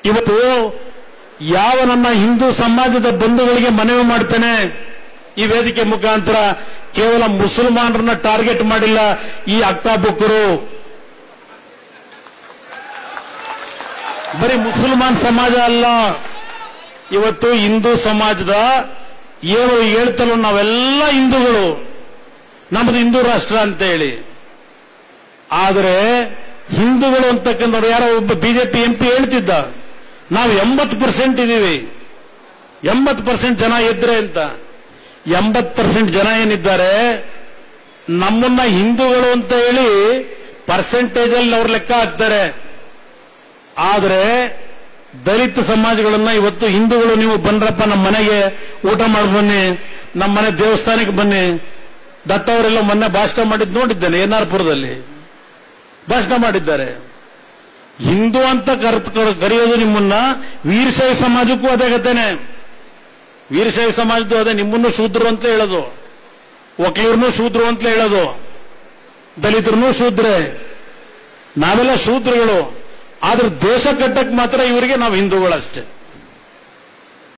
ಇವತ್ತು ಯಾವ ನನ್ನ ಹಿಂದೂ ಸಮಾಜದ ಬಂಧುಗಳಿಗೆ ಮನವಿ ಮಾಡ್ತೇನೆ ಈ ವೇದಿಕೆ ಮುಖಾಂತರ ಕೇವಲ ಮುಸಲ್ಮಾನರನ್ನ ಟಾರ್ಗೆಟ್ ಮಾಡಿಲ್ಲ ಈ ಅಕ್ಕಾಬುಕ್ಕರು ಬರೀ ಮುಸಲ್ಮಾನ್ ಸಮಾಜ ಅಲ್ಲ ಇವತ್ತು ಹಿಂದೂ ಸಮಾಜದ ಏನು ಹೇಳ್ತಲೋ ನಾವೆಲ್ಲ ಹಿಂದೂಗಳು ನಮ್ದು ಹಿಂದೂ ರಾಷ್ಟ್ರ ಅಂತ ಹೇಳಿ ಆದರೆ ಹಿಂದೂಗಳು ಅಂತಕ್ಕಂಥವ್ರು ಯಾರೋ ಒಬ್ಬ ಬಿಜೆಪಿ ಎಂ ಪಿ ಹೇಳ್ತಿದ್ದ ನಾವು ಎಂಬತ್ತು ಪರ್ಸೆಂಟ್ ಇದೀವಿ ಎಂಬತ್ತು ಪರ್ಸೆಂಟ್ ಜನ ಇದ್ರೆ ಅಂತ ಎಂಬತ್ತು ಪರ್ಸೆಂಟ್ ಜನ ಏನಿದ್ದಾರೆ ನಮ್ಮನ್ನ ಹಿಂದೂಗಳು ಅಂತ ಹೇಳಿ ಪರ್ಸೆಂಟೇಜ್ ಅಲ್ಲಿ ಅವ್ರು ಲೆಕ್ಕ ಹಾಕ್ತಾರೆ ಆದರೆ ದಲಿತ ಸಮಾಜಗಳನ್ನ ಇವತ್ತು ಹಿಂದೂಗಳು ನೀವು ಬಂದ್ರಪ್ಪ ನಮ್ಮ ಮನೆಗೆ ಊಟ ಮಾಡಿ ಬನ್ನಿ ನಮ್ಮ ಮನೆ ದೇವಸ್ಥಾನಕ್ಕೆ ಬನ್ನಿ ದತ್ತ ಅವರೆಲ್ಲ ಮೊನ್ನೆ ಭಾಷಣ ಮಾಡಿದ್ ನೋಡಿದ್ದೇನೆ ಎನ್ ಆರ್ ಪುರದಲ್ಲಿ ಭಾಷಣ ಮಾಡಿದ್ದಾರೆ ಹಿಂದೂ ಅಂತ ಕರೆತ್ ಕರೆಯೋದು ನಿಮ್ಮನ್ನ ವೀರಶೈವ ಸಮಾಜಕ್ಕೂ ಅದೇ ಗತೇನೆ ವೀರಶೈವ ಸಮಾಜದ್ದು ಅದೇ ನಿಮ್ಮನ್ನು ಶೂದ್ರರು ಅಂತ ಹೇಳೋದು ಒಕ್ಕಲಿಗರನ್ನು ಶೂದ್ರು ಅಂತ ಹೇಳೋದು ದಲಿತರನ್ನು ಶೂದ್ರೆ ನಾವೆಲ್ಲ ಶೂದ್ರಗಳು ಆದ್ರೆ ದೇಶ ಕಟ್ಟಕ್ ಮಾತ್ರ ಇವರಿಗೆ ನಾವು ಹಿಂದೂಗಳಷ್ಟೇ